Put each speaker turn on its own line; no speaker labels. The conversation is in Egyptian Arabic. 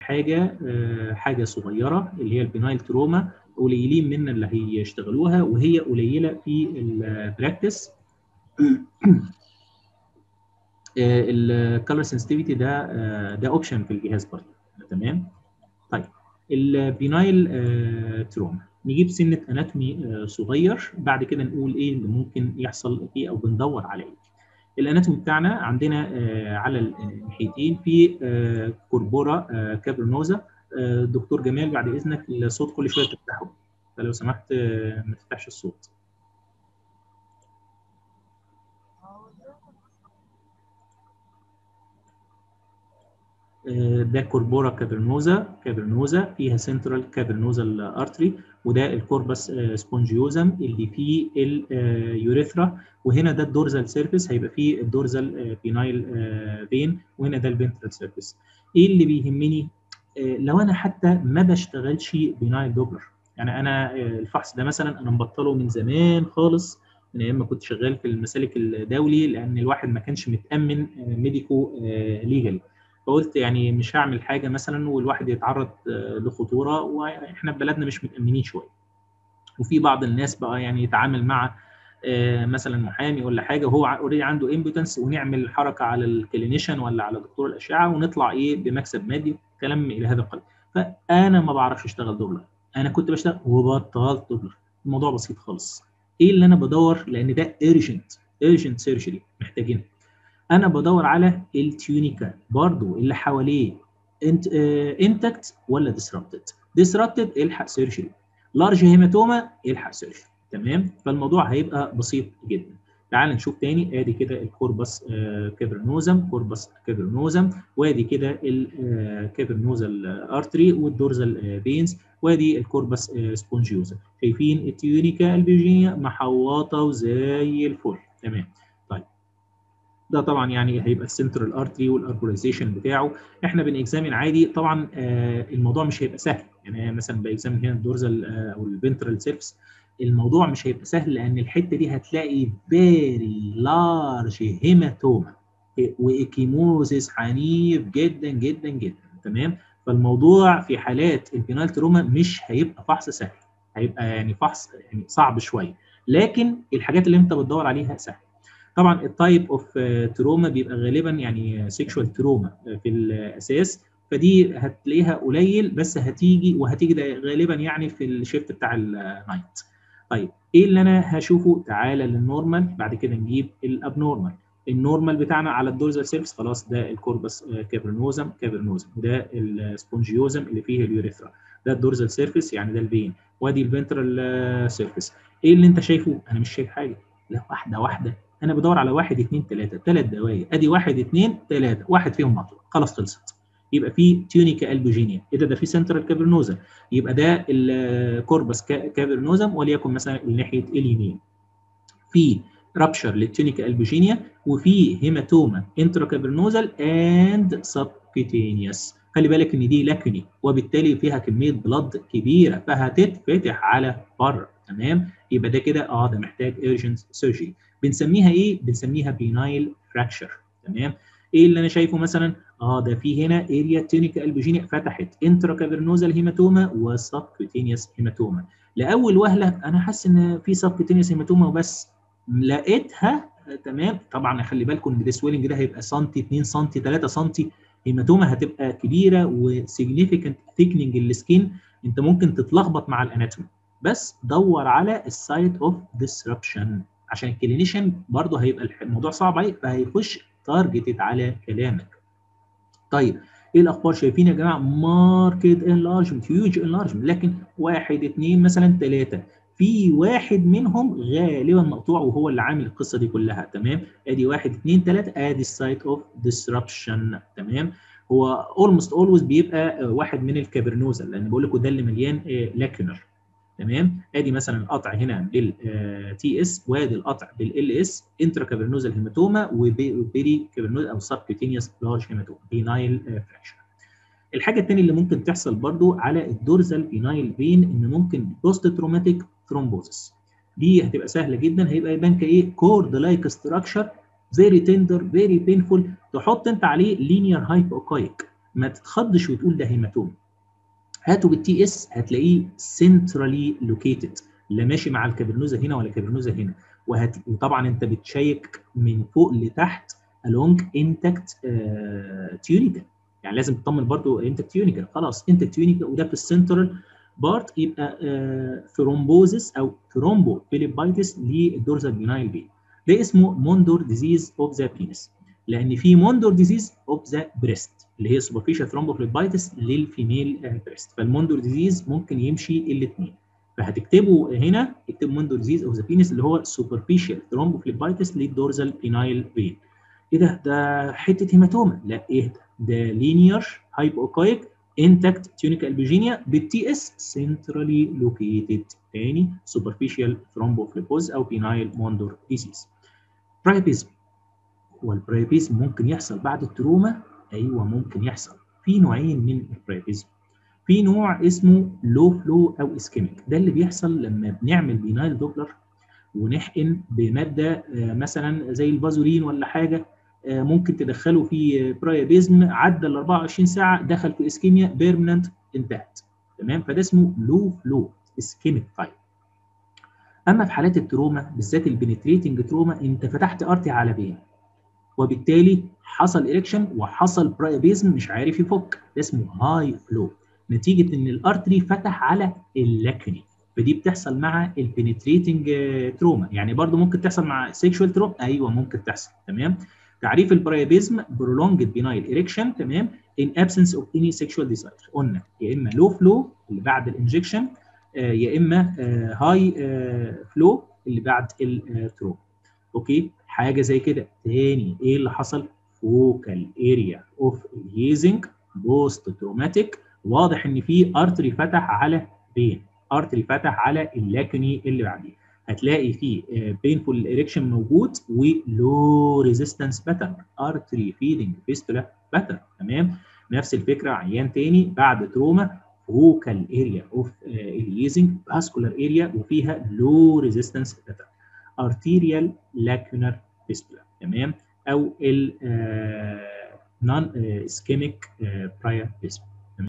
حاجه حاجه صغيره اللي هي البينايل تروما قليلين منا اللي هيشتغلوها وهي قليله في البراكتس الكالر سنسيتيفيتي ده ده اوبشن في الجهاز برضه تمام طيب البينايل تروما نجيب سنه اناتومي صغير بعد كده نقول ايه اللي ممكن يحصل فيه او بندور على ايه الاناتومي بتاعنا عندنا على الناحيتين في كوربورا كابرنوزا دكتور جمال بعد اذنك الصوت كل شويه تفتحه فلو سمحت ما تفتحش الصوت ده كوربورا كابرنوزا كابرنوزا فيها سنترال كابرنوزال ارتري وده الكوربس سبونجيوزم اللي فيه اليوريثرا وهنا ده الدورزال سيرفيس هيبقى فيه الدورزال بينايل فين وهنا ده الفنترال سيرفيس ايه اللي بيهمني لو انا حتى ما بشتغلش بينايل دوبلر يعني انا الفحص ده مثلا انا مبطله من زمان خالص من ايام ما كنت شغال في المسالك الدولي لان الواحد ما كانش متامن ميديكو ليجالي فقلت يعني مش هعمل حاجه مثلا والواحد يتعرض لخطوره واحنا في بلدنا مش متامنين شويه وفي بعض الناس بقى يعني يتعامل مع مثلا محامي ولا حاجه وهو اوريدي عنده امبوتنس ونعمل حركه على الكلينيشن ولا على دكتور الاشعه ونطلع ايه بمكسب مادي كلام الى هذا القدر فانا ما بعرفش اشتغل دوبلر انا كنت بشتغل وبطلت دوبلر الموضوع بسيط خالص ايه اللي انا بدور لان ده ايرجنت ايرجنت سيرجري محتاجينها انا بدور على التيونيكا برضو اللي حواليه انت انتكت ولا ديسربتد ديسربتد الحق سيرجري لارج هيماتوما الحق سيرجري تمام فالموضوع هيبقى بسيط جدا تعال نشوف تاني ادي كده الكوربس كافرنوزم كوربس كافرنوزم وادي كده الكافرنوزال ارتري والدورزال بينز وادي الكوربس سبونجيوزا شايفين التيونيكا البيوجينيا محوطه وزي الفل تمام ده طبعا يعني هيبقى السنترال ارتري والاربولايزيشن بتاعه احنا بنكزامن عادي طبعا آه الموضوع مش هيبقى سهل يعني مثلا باكزامن هنا الدورزال آه او الفنترال سيرفس الموضوع مش هيبقى سهل لان الحته دي هتلاقي فيري لارج هيماتوما وايكيموزيس عنيف جدا جدا جدا تمام فالموضوع في حالات البينال تروما مش هيبقى فحص سهل هيبقى يعني فحص يعني صعب شويه لكن الحاجات اللي انت بتدور عليها سهل طبعا التايب اوف تروما بيبقى غالبا يعني سيكشوال تروما في الاساس فدي هتلاقيها قليل بس هتيجي وهتيجي غالبا يعني في الشيفت بتاع النايت طيب ايه اللي انا هشوفه تعالى للنورمال بعد كده نجيب الابنورمال النورمال بتاعنا على الدورزال سيرفس خلاص ده الكوربس كافرنوزم كافرنوزم وده السبونجيوزم اللي فيه اليوريثرا ده الدورزال سيرفس يعني ده الفين وادي الفنترال سيرفس ايه اللي انت شايفه انا مش شايف حاجه لا واحده واحده انا بدور على واحد اثنين ثلاثه ثلاث دواير ادي واحد اثنين ثلاثه واحد فيهم مطلوب خلاص خلصت يبقى في تيونيكا البوجينيا ايه ده ده في سنترال كافرنوزا يبقى ده الكوربس كافرنوزم وليكن مثلا ناحيه اليمين في رابشر للتونيكا البوجينيا وفي هيماتوما انتراكافرنوزال اند سبكيتينيوس خلي بالك ان دي لاكوني وبالتالي فيها كميه بلد كبيره فهتتفتح على بره تمام يبقى ده كده اه ده محتاج ايرجنت سيرجري بنسميها ايه بنسميها بينايل فراكشر تمام ايه اللي انا شايفه مثلا اه ده في هنا اريا تونيكا البوجينيا فتحت انتراكافرنوزال هيماتوما وسبكيتينيوس هيماتوما لاول وهله انا حاسس ان في سبكيتينيوس هيماتوما وبس لقيتها تمام طبعا خلي بالكم ان السويلنج ده هيبقى سنتي 2 سنتي 3 سنتي هيماتوما هتبقى كبيره وسيجنيفيكانت ثيكنينج السكين انت ممكن تتلخبط مع الاناتومي بس دور على السايت اوف ديسربشن عشان الكلينيشن برضه هيبقى الموضوع صعب عليه فهيخش تارجتد على كلامك طيب ايه الاخبار شايفين يا جماعه ماركت انلارجمنت هيوج انلارجمنت لكن واحد اثنين مثلا ثلاثه في واحد منهم غالبا مقطوع وهو اللي عامل القصه دي كلها تمام ادي واحد اثنين ثلاثه ادي السايت اوف ديسربشن تمام هو اولموست اولويز بيبقى واحد من الكابرنوزا لان بقول لكم ده اللي مليان لاكيونر تمام ادي مثلا القطع هنا بالتي اس وادي القطع بالال اس انترا كابرنوزال هيماتوما وبيري كابرنوزال او سبكيوتينيوس لارج هيماتوما بينايل فراكشن الحاجه الثانيه اللي ممكن تحصل برضو على الدورزال بينايل فين ان ممكن بوست تروماتيك ثرومبوزس دي هتبقى سهله جدا هيبقى يبان كايه كورد لايك ستراكشر فيري تندر فيري بينفول تحط انت عليه لينير هايبوكايك ما تتخضش وتقول ده هيماتوما هاته بالتي اس هتلاقيه سنترالي لوكيتد لا ماشي مع الكابرنوزا هنا ولا كابرنوزا هنا وهت... وطبعا انت بتشيك من فوق لتحت along intact تيونيكا يعني لازم تطمن برضو انتكت تيونيكا خلاص انتكت تيونيكا وده في السنترال بارت يبقى ثرومبوزس او ثرومبو فيليبايتس للدورزال بينايل بين ده اسمه موندور ديزيز اوف ذا بينس لان في موندور ديزيز اوف ذا بريست اللي هي سوبرفيشال ثرومبوفليبايتس للفيميل بريست فالموندور ديزيز ممكن يمشي الاثنين فهتكتبوا هنا اكتب موندور ديزيز اوف ذا بينس اللي هو سوبرفيشال ثرومبوفليبايتس للدورزال بينايل بين ايه ده ده حته هيماتوما لا ايه ده ده لينير هايبوكايك انتكت تيونيكا البيجينيا بالتي اس سنترالي لوكيتد تاني سوبرفيشال ثرومبوفليبوز او بينايل موندور ديزيز برايبيزم هو البرايبيزم ممكن يحصل بعد التروما ايوه ممكن يحصل في نوعين من البرايبيزم في نوع اسمه لو فلو او اسكيميك ده اللي بيحصل لما بنعمل بينايل دوبلر ونحقن بماده مثلا زي الفازولين ولا حاجه ممكن تدخله في برايابيزم عدى ال 24 ساعه دخل في اسكيميا بيرمننت انتهت تمام فده اسمه لو فلو اسكيميك تايب اما في حالات التروما بالذات البنتريتنج تروما انت فتحت ارتي على بين وبالتالي حصل اريكشن وحصل برايابيزم مش عارف يفك ده اسمه هاي فلو نتيجه ان الارتري فتح على اللاكني فدي بتحصل مع البنتريتنج تروما يعني برضو ممكن تحصل مع سيكشوال تروما ايوه ممكن تحصل تمام تعريف البرايابيزم prolonged benign erection تمام in absence of any sexual desire قلنا يا اما low flow اللي بعد الانجكشن آه يا اما هاي آه فلو اللي بعد الثرو اوكي حاجه زي كده تاني ايه اللي حصل فوكال اريا اوف الهيزنج بوست تروماتيك واضح ان في ارتري فتح على بين ارتري فتح على اللاكني اللي بعديه هتلاقي فيه بينفول اريكشن موجود ولو ريزيستنس باترن ارتري فيدنج فيستولا باترن تمام نفس الفكره عيان تاني بعد تروما فوكال اريا اوف اليزنج فاسكولار اريا وفيها لو ريزيستنس باترن ارتيريال لاكونر فيستولا تمام او ال نون اسكيميك برايابيزم